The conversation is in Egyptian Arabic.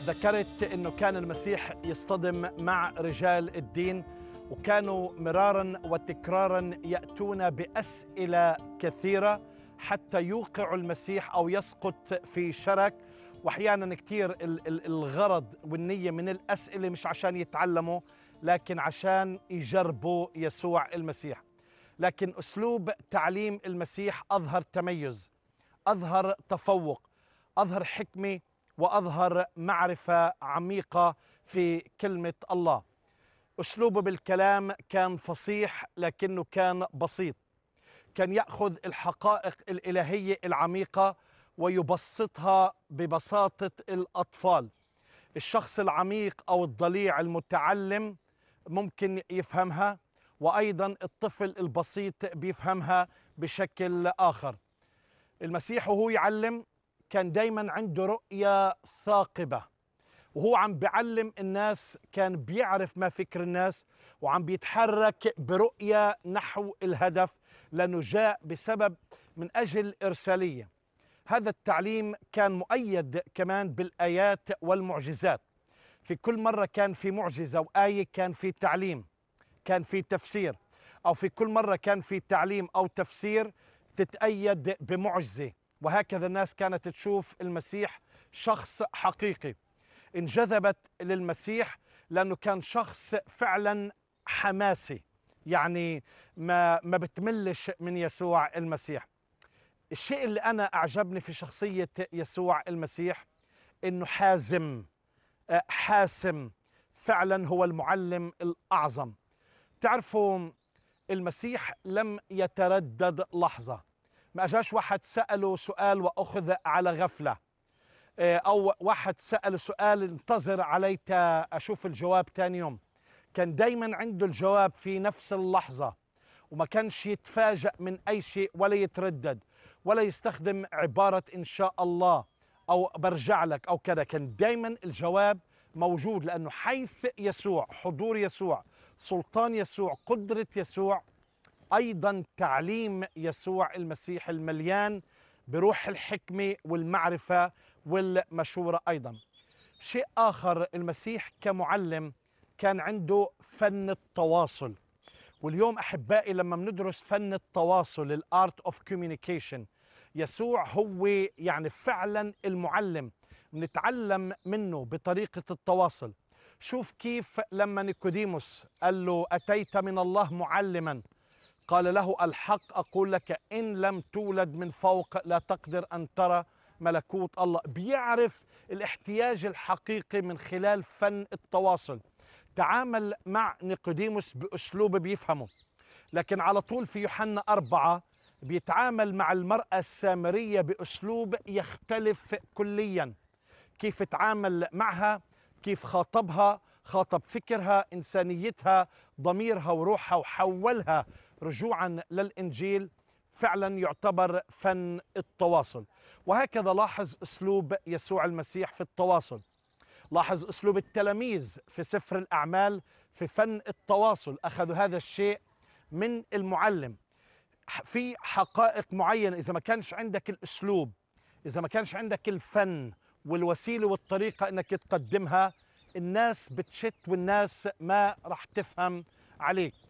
ذكرت انه كان المسيح يصطدم مع رجال الدين وكانوا مرارا وتكرارا ياتون باسئله كثيره حتى يوقعوا المسيح او يسقط في شرك واحيانا كثير ال- ال- الغرض والنيه من الاسئله مش عشان يتعلموا لكن عشان يجربوا يسوع المسيح لكن اسلوب تعليم المسيح اظهر تميز اظهر تفوق اظهر حكمه واظهر معرفه عميقه في كلمه الله اسلوبه بالكلام كان فصيح لكنه كان بسيط كان ياخذ الحقائق الالهيه العميقه ويبسطها ببساطه الاطفال الشخص العميق او الضليع المتعلم ممكن يفهمها وايضا الطفل البسيط بيفهمها بشكل اخر المسيح وهو يعلم كان دايما عنده رؤيه ثاقبه وهو عم بيعلم الناس كان بيعرف ما فكر الناس وعم بيتحرك برؤيه نحو الهدف لانه جاء بسبب من اجل ارساليه هذا التعليم كان مؤيد كمان بالايات والمعجزات في كل مره كان في معجزه وايه كان في تعليم كان في تفسير او في كل مره كان في تعليم او تفسير تتأيد بمعجزه وهكذا الناس كانت تشوف المسيح شخص حقيقي انجذبت للمسيح لانه كان شخص فعلا حماسي يعني ما ما بتملش من يسوع المسيح الشيء اللي انا اعجبني في شخصيه يسوع المسيح انه حازم آه، حاسم فعلا هو المعلم الاعظم تعرفوا المسيح لم يتردد لحظه ما اجاش واحد ساله سؤال واخذ على غفله آه، او واحد سال سؤال انتظر علي تا اشوف الجواب تاني يوم كان دايما عنده الجواب في نفس اللحظه وما كانش يتفاجأ من أي شيء ولا يتردد ولا يستخدم عبارة إن شاء الله أو برجع لك أو كذا كان دايما الجواب موجود لأنه حيث يسوع حضور يسوع سلطان يسوع قدرة يسوع أيضا تعليم يسوع المسيح المليان بروح الحكمة والمعرفة والمشورة أيضا شيء آخر المسيح كمعلم كان عنده فن التواصل واليوم احبائي لما بندرس فن التواصل الارت اوف كوميونيكيشن يسوع هو يعني فعلا المعلم بنتعلم منه بطريقه التواصل شوف كيف لما نيكوديموس قال له اتيت من الله معلما قال له الحق اقول لك ان لم تولد من فوق لا تقدر ان ترى ملكوت الله بيعرف الاحتياج الحقيقي من خلال فن التواصل تعامل مع نيقوديموس بأسلوب بيفهمه لكن على طول في يوحنا أربعة بيتعامل مع المرأة السامرية بأسلوب يختلف كليا كيف تعامل معها كيف خاطبها خاطب فكرها إنسانيتها ضميرها وروحها وحولها رجوعا للإنجيل فعلا يعتبر فن التواصل وهكذا لاحظ أسلوب يسوع المسيح في التواصل لاحظ اسلوب التلاميذ في سفر الاعمال في فن التواصل اخذوا هذا الشيء من المعلم في حقائق معينه اذا ما كانش عندك الاسلوب اذا ما كانش عندك الفن والوسيله والطريقه انك تقدمها الناس بتشت والناس ما راح تفهم عليك